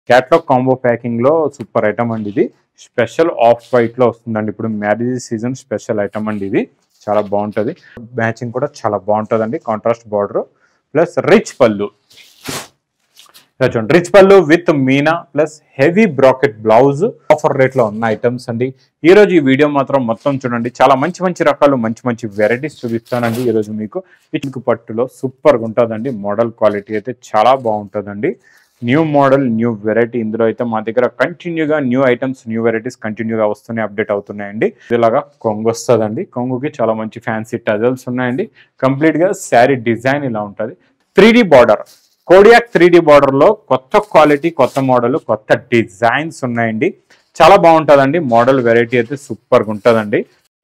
catalogue combo packing లో super item అండి ఇది స్పెషల్ ఆఫ్ వైట్ లో వస్తుందండి ఇప్పుడు మ్యారేజ్ సీజన్ స్పెషల్ ఐటమ్ అండి ఇది చాలా బాగుంటది మ్యాచింగ్ కూడా చాలా బాగుంటదండి కాంట్రాస్ట్ బార్డర్ ప్లస్ రిచ్ పళ్ళు ఇలా చూడండి రిచ్ పళ్ళు విత్ మీనా plus heavy bracket blouse offer rate లో ఉన్న ఐటమ్స్ అండి ఈ రోజు ఈ వీడియో మాత్రం మొత్తం చూడండి చాలా మంచి మంచి రకాలు మంచి మంచి వెరైటీస్ చూపిస్తానండి ఈ రోజు మీకు ఇటుకు పట్టులో సూపర్ గా ఉంటుందండి మోడల్ క్వాలిటీ అయితే చాలా బాగుంటుందండి న్యూ మోడల్ న్యూ వెరైటీ ఇందులో అయితే మా దగ్గర కంటిన్యూగా న్యూ ఐటమ్స్ న్యూ వెరైటీస్ కంటిన్యూగా వస్తున్నాయి అప్డేట్ అవుతున్నాయండి ఇలాగా కొంగు వస్తుందండి కొంగుకి చాలా మంచి ఫ్యాన్సీ టజల్స్ ఉన్నాయండి కంప్లీట్ గా శారీ డిజైన్ ఇలా ఉంటుంది త్రీ డి బార్డర్ కోడియాక్ త్రీ డి బార్డర్ లో కొత్త క్వాలిటీ కొత్త మోడల్ కొత్త డిజైన్స్ ఉన్నాయండి చాలా బాగుంటుందండి మోడల్ వెరైటీ అయితే సూపర్ గా ఉంటుందండి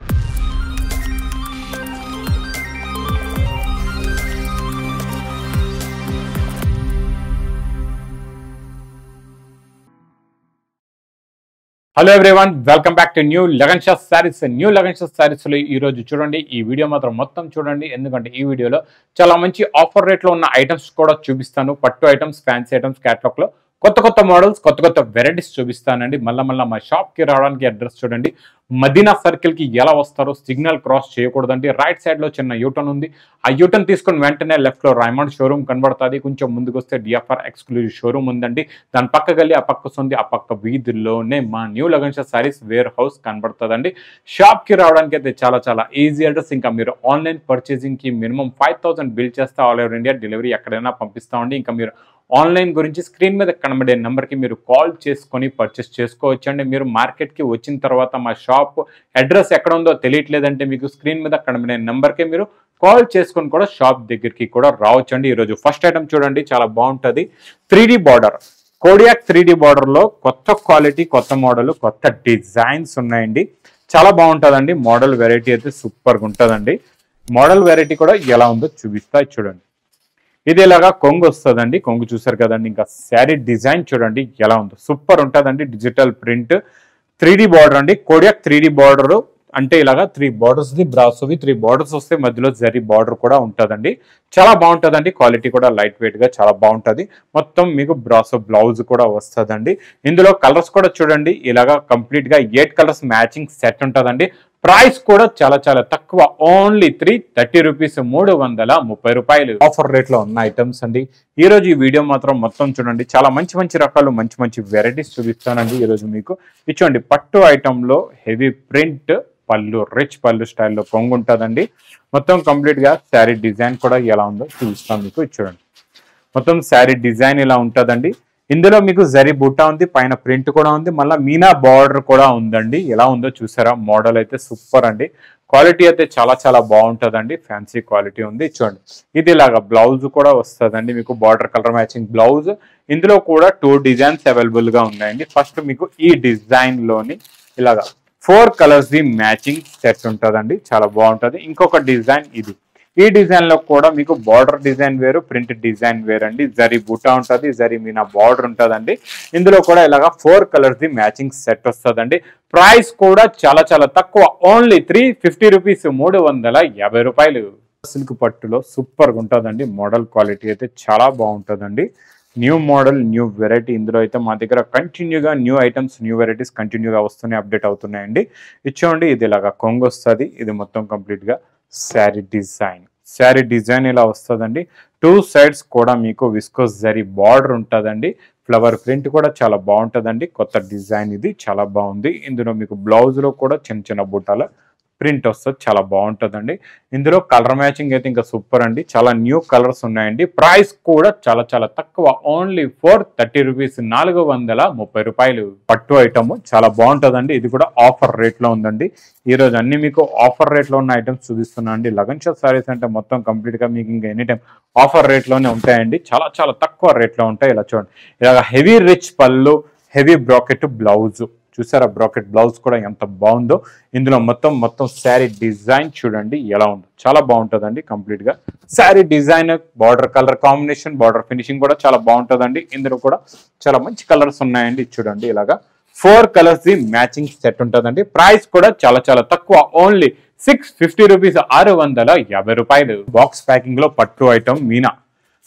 hello everyone welcome back to new Lagan Shah sarees new Lagan Shah sarees లో ఈ రోజు చూడండి ఈ వీడియో మాత్రం మొత్తం చూడండి ఎందుకంటే ఈ వీడియోలో చాలా మంచి ఆఫర్ రేట్ లో ఉన్న ఐటమ్స్ కూడా చూపిస్తాను పట్టు ఐటమ్స్ ఫ్యాన్సీ ఐటమ్స్ క్యాట్లాగ్ లో కొత్త కొత్త మోడల్స్ కొత్త కొత్త వెరైటీస్ చూపిస్తానండి మళ్ళీ మళ్ళీ మా షాప్ కి రావడానికి అడ్రస్ చూడండి మదీనా సర్కిల్ కి ఎలా వస్తారో సిగ్నల్ క్రాస్ చేయకూడదండి రైట్ సైడ్ లో చిన్న యూటర్న్ ఉంది ఆ యూటర్న్ తీసుకొని వెంటనే లెఫ్ట్ లో రైమండ్ షోరూమ్ కనబడుతుంది కొంచెం ముందుకు వస్తే డిఎఫ్ఆర్ ఎక్స్క్లూజివ్ షోరూమ్ ఉందండి దాని పక్క గల్లి ఆ పక్క ఉంది ఆ పక్క వీధిలోనే మా new Lagansha sarees warehouse కనబడుతుందండి షాప్ కి రావడానికి అయితే చాలా చాలా ఈజీ అడ్రస్ ఇంకా మీరు ఆన్లైన్ పర్చేసింగ్ కి మినిమం ఫైవ్ థౌసండ్ బిల్ చేస్తే ఆల్ ఓవర్ ఇండియా డెలివరీ ఎక్కడైనా పంపిస్తామండి ఇంకా మీరు ఆన్లైన్ గురించి స్క్రీన్ మీద కనబడే నెంబర్కి మీరు కాల్ చేసుకొని పర్చేస్ చేసుకోవచ్చండి మీరు మార్కెట్కి వచ్చిన తర్వాత మా షాప్ అడ్రస్ ఎక్కడ ఉందో తెలియట్లేదంటే మీకు స్క్రీన్ మీద కనబడే నెంబర్కి మీరు కాల్ చేసుకొని కూడా షాప్ దగ్గరికి కూడా రావచ్చండి ఈరోజు ఫస్ట్ ఐటమ్ చూడండి చాలా బాగుంటుంది త్రీ డి బార్డర్ కోడియాక్ త్రీ డి బార్డర్లో కొత్త క్వాలిటీ కొత్త మోడల్ కొత్త డిజైన్స్ ఉన్నాయండి చాలా బాగుంటుందండి మోడల్ వెరైటీ అయితే సూపర్గా ఉంటుందండి మోడల్ వెరైటీ కూడా ఎలా ఉందో చూపిస్తా చూడండి ఇది ఇలాగా కొంగు వస్తుందండి కొంగు చూసారు కదండి ఇంకా శారీ డిజైన్ చూడండి ఎలా ఉందో సూపర్ ఉంటుందండి digital print three D border అండి కోడియాక్ త్రీ డి బార్డర్ అంటే ఇలాగా త్రీ బార్డర్స్ ది బ్రాసోవి త్రీ బార్డర్స్ వస్తే మధ్యలో జరీ బార్డర్ కూడా ఉంటుందండి చాలా బాగుంటుందండి క్వాలిటీ కూడా లైట్ వెయిట్ గా చాలా బాగుంటుంది మొత్తం మీకు బ్రాసో బ్లౌజ్ కూడా వస్తుందండి ఇందులో కలర్స్ కూడా చూడండి ఇలాగా కంప్లీట్ గా ఎయిట్ కలర్స్ మ్యాచింగ్ సెట్ ఉంటుందండి ప్రైస్ కూడా చాలా చాలా తక్కువ ఓన్లీ త్రీ థర్టీ రూపీస్ మూడు వందల ముప్పై రూపాయలు ఆఫర్ రేట్ లో ఉన్న ఐటమ్స్ అండి ఈ రోజు ఈ వీడియో మాత్రం మొత్తం చూడండి చాలా మంచి మంచి రకాలు మంచి మంచి వెరైటీస్ చూపిస్తానండి ఈ రోజు మీకు ఇచ్చోండి పట్టు ఐటమ్ లో హెవీ ప్రింట్ పళ్ళు రిచ్ పళ్ళు స్టైల్లో కొంగు ఉంటుందండి మొత్తం కంప్లీట్ గా శారీ డిజైన్ కూడా ఎలా ఉందో చూపిస్తాం మీకు ఇది చూడండి మొత్తం శారీ డిజైన్ ఇలా ఉంటుందండి ఇందులో మీకు జరీ బుట్ట ఉంది పైన ప్రింట్ కూడా ఉంది మళ్ళీ మీనా బార్డర్ కూడా ఉందండి ఎలా ఉందో చూసారా మోడల్ అయితే సూపర్ అండి క్వాలిటీ అయితే చాలా చాలా బాగుంటుందండి ఫ్యాన్సీ క్వాలిటీ ఉంది చూడండి ఇది ఇలాగా బ్లౌజ్ కూడా వస్తుందండి మీకు బార్డర్ కలర్ మ్యాచింగ్ బ్లౌజ్ ఇందులో కూడా టూ డిజైన్స్ అవైలబుల్ గా ఉన్నాయండి ఫస్ట్ మీకు ఈ డిజైన్ లోని ఇలాగా ఫోర్ కలర్స్ ది మ్యాచింగ్ సెట్ ఉంటుందండి చాలా బాగుంటుంది ఇంకొక డిజైన్ ఇది ఈ డిజైన్ లో కూడా మీకు బార్డర్ డిజైన్ వేరు ప్రింట్ డిజైన్ వేరు అండి జరీ బుటా ఉంటుంది జరీ మీనా బార్డర్ ఉంటుందండి ఇందులో కూడా ఇలాగా ఫోర్ కలర్స్ ది మ్యాచింగ్ సెట్ వస్తుందండి ప్రైస్ కూడా చాలా చాలా తక్కువ ఓన్లీ త్రీ ఫిఫ్టీ రూపీస్ మూడు వందల యాభై రూపాయలు సిల్క్ పట్టులో సూపర్ గా ఉంటుందండి మోడల్ క్వాలిటీ అయితే చాలా బాగుంటుందండి న్యూ మోడల్ న్యూ వెరైటీ ఇందులో అయితే మా దగ్గర కంటిన్యూగా న్యూ ఐటమ్స్ న్యూ వెరైటీస్ కంటిన్యూగా వస్తున్నాయి అప్డేట్ అవుతున్నాయండి ఇచ్చోండి ఇది ఇలాగా కొంగు వస్తుంది ఇది మొత్తం కంప్లీట్ గా శారీ డిజైన్ శారీ డిజైన్ ఇలా వస్తుందండి టూ సైడ్స్ కూడా మీకు విస్కోస్ జరీ బార్డర్ ఉంటుందండి ఫ్లవర్ ప్రింట్ కూడా చాలా బాగుంటుందండి కొత్త డిజైన్ ఇది చాలా బాగుంది ఇందులో మీకు బ్లౌజ్లో కూడా చిన్న చిన్న బుట్టాల ప్రింట్ వస్తుంది చాలా బాగుంటుందండి ఇందులో కలర్ మ్యాచింగ్ అయితే ఇంకా సూపర్ అండి చాలా న్యూ కలర్స్ ఉన్నాయండి ప్రైస్ కూడా చాలా చాలా తక్కువ ఓన్లీ ఫోర్ థర్టీ రూపీస్ నాలుగు వందల ముప్పై రూపాయలు పట్టు ఐటమ్ చాలా బాగుంటుందండి ఇది కూడా ఆఫర్ రేట్ లో ఉందండి ఈ రోజు అన్ని మీకు ఆఫర్ రేట్ లో ఉన్న ఐటమ్స్ చూపిస్తున్నా అండి లగన్ షాప్ సారీస్ అంటే మొత్తం కంప్లీట్ గా మీకు ఇంకా ఎనీ టైం ఆఫర్ రేట్ లోనే ఉంటాయండి చాలా చాలా తక్కువ రేట్ లో ఉంటాయి ఇలా చూడండి ఇలా హెవీ రిచ్ పళ్ళు హెవీ బ్రాకెట్ బ్లౌజ్ చూసారా బ్రాకెట్ బ్లౌజ్ కూడా ఎంత బాగుందో ఇందులో మొత్తం మొత్తం శారీ డిజైన్ చూడండి ఎలా ఉందో చాలా బాగుంటుందండి కంప్లీట్ గా saree design border colour combination border finishing కూడా చాలా బాగుంటుందండి ఇందులో కూడా చాలా మంచి కలర్స్ ఉన్నాయండి చూడండి ఇలాగా ఫోర్ కలర్స్ ది మ్యాచింగ్ సెట్ ఉంటుందండి ప్రైస్ కూడా చాలా చాలా తక్కువ ఓన్లీ సిక్స్ ఫిఫ్టీ రూపీస్ ఆరు వందల యాభై రూపాయలు బాక్స్ ప్యాకింగ్ లో పట్టు ఐటమ్ మీనా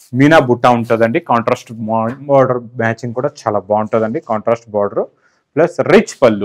మీనా బుట్ట ఉంటుందండి కాంట్రాస్ట్ బార్డర్ మ్యాచింగ్ కూడా చాలా బాగుంటుందండి కాంట్రాస్ట్ బార్డర్ ప్లస్ రిచ్ పళ్ళు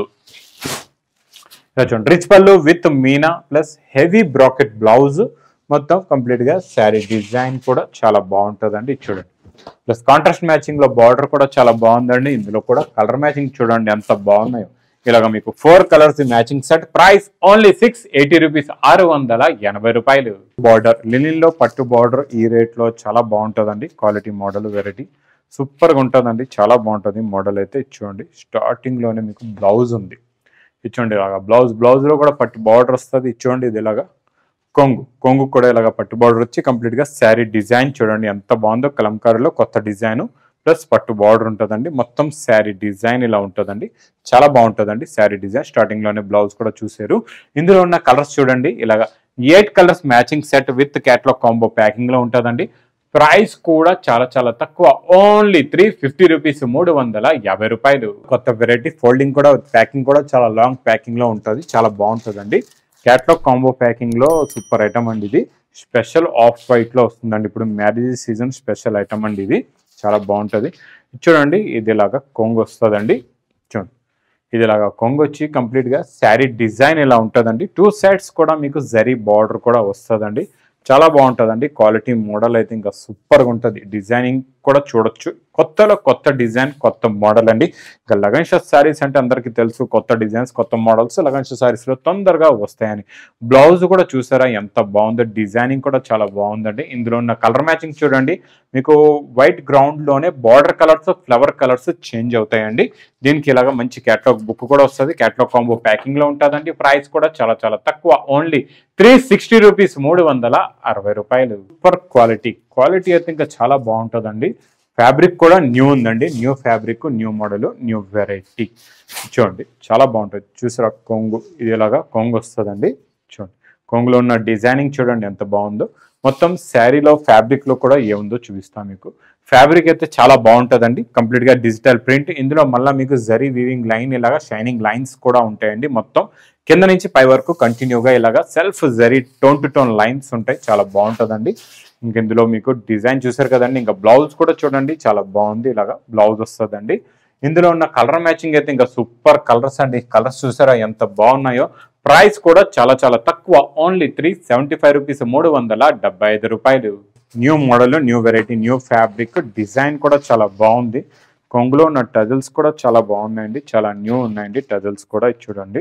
ఇలా చూడండి రిచ్ పళ్ళు విత్ మీనా ప్లస్ హెవీ బ్రాకెట్ బ్లౌజ్ మొత్తం కంప్లీట్ గా శారీ డిజైన్ కూడా చాలా బాగుంటుందండి ఇది చూడండి ప్లస్ కాంట్రాస్ట్ మ్యాచింగ్ లో బార్డర్ కూడా చాలా బాగుందండి ఇందులో కూడా కలర్ మ్యాచింగ్ చూడండి ఎంత బాగున్నాయో ఇలాగ మీకు four colours matching set price only six eighty rupees ఆరు వందల ఎనభై రూపాయలు బార్డర్ లినిన్ లో పట్టు బార్డర్ ఈ రేట్ లో చాలా బాగుంటుందండి క్వాలిటీ మోడల్ వెరైటీ సూపర్ గా ఉంటుందండి చాలా బాగుంటుంది మోడల్ అయితే ఇది చూడండి స్టార్టింగ్ లోనే మీకు బ్లౌజ్ ఉంది ఇచ్చోండి ఇలాగా బ్లౌజ్ బ్లౌజ్ లో కూడా పట్టు బార్డర్ వస్తుంది ఇచ్చోండి ఇది ఇలాగా కొంగు కొంగు కూడా ఇలాగా పట్టు బార్డర్ వచ్చి కంప్లీట్ గా శారీ డిజైన్ చూడండి ఎంత బాగుందో కలంకారీలో కొత్త డిజైన్ ప్లస్ పట్టు బార్డర్ ఉంటుందండి మొత్తం శారీ డిజైన్ ఇలా ఉంటుందండి చాలా బాగుంటుందండి శారీ డిజైన్ స్టార్టింగ్ లోనే బ్లౌజ్ కూడా చూసారు ఇందులో ఉన్న కలర్స్ చూడండి ఇలాగా eight colours matching set with catalogue combo packing లో ఉంటుందండి ప్రైస్ కూడా చాలా చాలా తక్కువ ఓన్లీ త్రీ ఫిఫ్టీ రూపీస్ మూడు వందల యాభై రూపాయలు కొత్త వెరైటీ ఫోల్డింగ్ కూడా ప్యాకింగ్ కూడా చాలా లాంగ్ ప్యాకింగ్ లో ఉంటుంది చాలా బాగుంటుందండి క్యాట్లాగ్ కాంబో ప్యాకింగ్ లో సూపర్ ఐటమ్ అండి ఇది స్పెషల్ ఆఫ్ వైట్ లో వస్తుందండి ఇప్పుడు మ్యారేజ్ సీజన్ స్పెషల్ ఐటమ్ అండి ఇది చాలా బాగుంటుంది చూడండి ఇది ఇలాగా కొంగు వస్తుందండి చూడండి ఇది ఇలాగా కొంగు వచ్చి కంప్లీట్ గా శారీ డిజైన్ ఇలా ఉంటుందండి టూ సైడ్స్ కూడా మీకు జరీ బార్డర్ కూడా వస్తుందండి చాలా బాగుంటుందండి క్వాలిటీ మోడల్ అయితే ఇంకా సూపర్గా ఉంటుంది డిజైనింగ్ కూడా చూడొచ్చు కొత్తలో కొత్త డిజైన్ కొత్త మోడల్ అండి ఇంకా లగన్ షా శారీస్ అంటే అందరికీ తెలుసు కొత్త డిజైన్స్ కొత్త మోడల్స్ లగన్ షా శారీస్లో తొందరగా వస్తాయని బ్లౌజ్ కూడా చూసారా ఎంత బాగుందో డిజైనింగ్ కూడా చాలా బాగుందండి ఇందులో ఉన్న కలర్ మ్యాచింగ్ చూడండి మీకు వైట్ గ్రౌండ్లోనే border colours flower colours change అవుతాయండి దీనికి ఇలాగ మంచి క్యాట్లాగ్ బుక్ కూడా వస్తుంది క్యాట్లాగ్ కాంబో ప్యాకింగ్ లో ఉంటుందండి ప్రైస్ కూడా చాలా చాలా తక్కువ ఓన్లీ త్రీ సిక్స్టీ రూపీస్ మూడు వందల అరవై రూపాయలు సూపర్ క్వాలిటీ క్వాలిటీ అయితే ఇంకా చాలా బాగుంటుందండి ఫ్యాబ్రిక్ కూడా న్యూ ఉందండి new fabric new model new variety చూడండి చాలా బాగుంటుంది చూసారా కొంగు ఇది ఇలాగా కొంగు వస్తుందండి చూడండి కొంగులో ఉన్న డిజైనింగ్ చూడండి ఎంత బాగుందో మొత్తం శారీలో ఫ్యాబ్రిక్ లో కూడా ఏముందో చూపిస్తాను మీకు ఫ్యాబ్రిక్ అయితే చాలా బాగుంటుందండి కంప్లీట్ గా డిజిటల్ ప్రింట్ ఇందులో మళ్ళీ మీకు జరీ వీవింగ్ లైన్ ఇలాగా షైనింగ్ లైన్స్ కూడా ఉంటాయండి మొత్తం కింద నుంచి పై వరకు కంటిన్యూగా ఇలాగా self zari tone to tone lines ఉంటాయి చాలా బాగుంటుందండి ఇంక ఇందులో మీకు డిజైన్ చూసారు కదండి ఇంకా బ్లౌజ్ కూడా చూడండి చాలా బాగుంది ఇలాగా బ్లౌజ్ వస్తుందండి ఇందులో ఉన్న కలర్ మ్యాచింగ్ అయితే ఇంకా సూపర్ కలర్స్ అండి కలర్స్ చూసారా ఎంత బాగున్నాయో ప్రైస్ కూడా చాలా చాలా తక్కువ only three seventy five rupees మూడు వందల డెబ్బై ఐదు రూపాయలు new model new variety new fabric design కూడా చాలా బాగుంది కొంగులో ఉన్న టజల్స్ కూడా చాలా బాగున్నాయండి చాలా న్యూ ఉన్నాయండి టజల్స్ కూడా ఇది చూడండి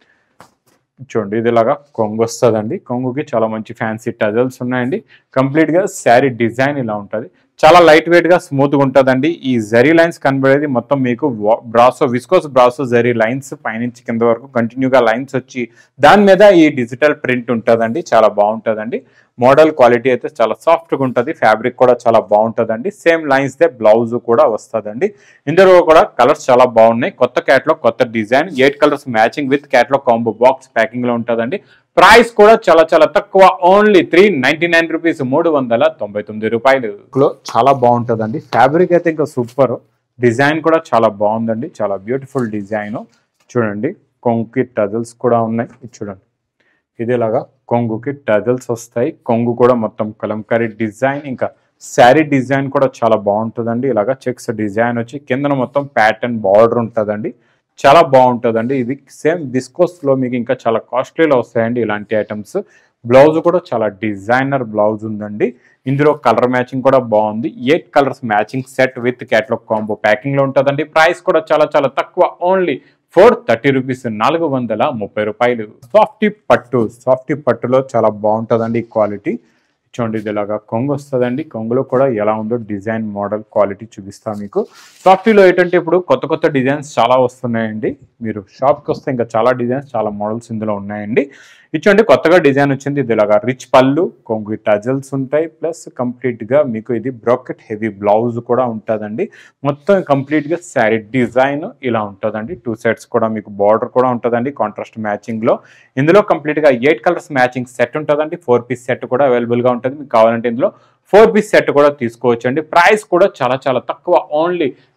చూడండి ఇది ఇలాగా కొంగు వస్తుందండి కొంగుకి చాలా మంచి ఫ్యాన్సీ టజల్స్ ఉన్నాయండి కంప్లీట్ గా శారీ డిజైన్ ఇలా ఉంటుంది చాలా లైట్ వెయిట్ గా స్మూత్ గా ఉంటుందండి ఈ జరీ లైన్స్ కనబడేది మొత్తం మీకు brasso viscose brasso zari lines పైనుంచి కింద వరకు కంటిన్యూగా లైన్స్ వచ్చి దాని మీద ఈ డిజిటల్ ప్రింట్ ఉంటుందండి చాలా బాగుంటుందండి మోడల్ క్వాలిటీ అయితే చాలా సాఫ్ట్ గా ఉంటుంది ఫ్యాబ్రిక్ కూడా చాలా బాగుంటుందండి సేమ్ లైన్స్ దే బ్లౌజ్ కూడా వస్తుందండి ఇందులో కూడా కలర్స్ చాలా బాగున్నాయి కొత్త క్యాట్లో కొత్త design eight colours matching with catalogue combo box packing లో ఉంటుందండి ప్రైస్ కూడా చాలా చాలా తక్కువ only three ninety nine rupees మూడు వందల తొంభై తొమ్మిది రూపాయలు లో చాలా బాగుంటుందండి ఫ్యాబ్రిక్ అయితే ఇంకా సూపర్ డిజైన్ కూడా చాలా బాగుందండి చాలా బ్యూటిఫుల్ డిజైన్ చూడండి కొంగుకి టజల్స్ కూడా ఉన్నాయి ఇది చూడండి ఇది ఇలాగా కొంగుకి టజల్స్ వస్తాయి కొంగు కూడా మొత్తం కలంకారీ డిజైన్ ఇంకా శారీ డిజైన్ కూడా చాలా బాగుంటుందండి ఇలాగా చెక్స్ డిజైన్ వచ్చి కిందన మొత్తం ప్యాటర్న్ బార్డర్ ఉంటుందండి చాలా బాగుంటుందండి ఇది సేమ్ విస్కోస్ లో మీకు ఇంకా చాలా కాస్ట్లీలో వస్తాయండి ఇలాంటి ఐటమ్స్ బ్లౌజ్ కూడా చాలా డిజైనర్ బ్లౌజ్ ఉందండి ఇందులో కలర్ మ్యాచింగ్ కూడా బాగుంది eight colours matching set with catalogue combo packing లో ఉంటుందండి ప్రైస్ కూడా చాలా చాలా తక్కువ ఓన్లీ ఫోర్ థర్టీ రూపీస్ నాలుగు వందల ముప్పై రూపాయలు సాఫ్టీ పట్టు సాఫ్టీ పట్టులో చాలా బాగుంటుందండి ఈ క్వాలిటీ చూడండి ఇది ఇలాగా కొంగు వస్తుందండి కొంగులో కూడా ఎలా ఉందో డిజైన్ మోడల్ క్వాలిటీ చూపిస్తా మీకు సాఫ్టీలో ఏంటంటే ఇప్పుడు కొత్త కొత్త డిజైన్స్ చాలా వస్తున్నాయండి మీరు షాప్కి వస్తే ఇంకా చాలా డిజైన్స్ చాలా మోడల్స్ ఇందులో ఉన్నాయండి ఇచ్చండి కొత్తగా డిజైన్ వచ్చింది ఇది ఇలాగా రిచ్ పళ్ళు కొంగు టజల్స్ ఉంటాయి ప్లస్ కంప్లీట్ గా మీకు ఇది బ్రాకెట్ హెవీ బ్లౌజ్ కూడా ఉంటుందండి మొత్తం కంప్లీట్ గా శారీ డిజైన్ ఇలా ఉంటుందండి టూ సెట్స్ కూడా మీకు బార్డర్ కూడా ఉంటుందండి కాంట్రాస్ట్ మ్యాచింగ్ లో ఇందులో కంప్లీట్ గా ఎయిట్ కలర్స్ మ్యాచింగ్ సెట్ ఉంటుందండి ఫోర్ పీస్ సెట్ కూడా అవైలబుల్ గా ఉంటుంది మీకు కావాలంటే ఇందులో ఫోర్ పీస్ సెట్ కూడా తీసుకోవచ్చు అండి ప్రైస్ కూడా చాలా చాలా తక్కువ only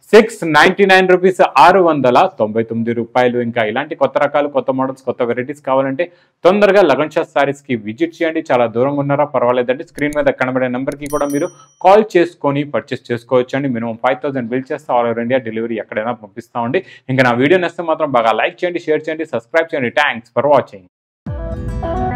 six ninety nine rupees ఆరు వందల తొంభై తొమ్మిది రూపాయలు ఇంకా ఇలాంటి కొత్త రకాలు కొత్త మోడల్స్ కొత్త వెరైటీస్ కావాలంటే తొందరగా లగన్ షా సారీస్ కి విజిట్ చేయండి చాలా దూరంగా ఉన్నారా పర్వాలేదండి స్క్రీన్ మీద కనబడే నెంబర్ కి కూడా మీరు కాల్ చేసుకొని పర్చేస్ చేసుకోవచ్చు అండి మినిమం ఫైవ్ థౌసండ్ బిల్ చేస్తే ఆల్ ఓవర్ ఇండియా డెలివరీ ఎక్కడైనా పంపిస్తామండి ఇంకా నా వీడియో నచ్చితే మాత్రం బాగా లైక్ చేయండి షేర్ చేయండి సబ్స్క్రైబ్ చేయండి థ్యాంక్స్ ఫర్ వాచింగ్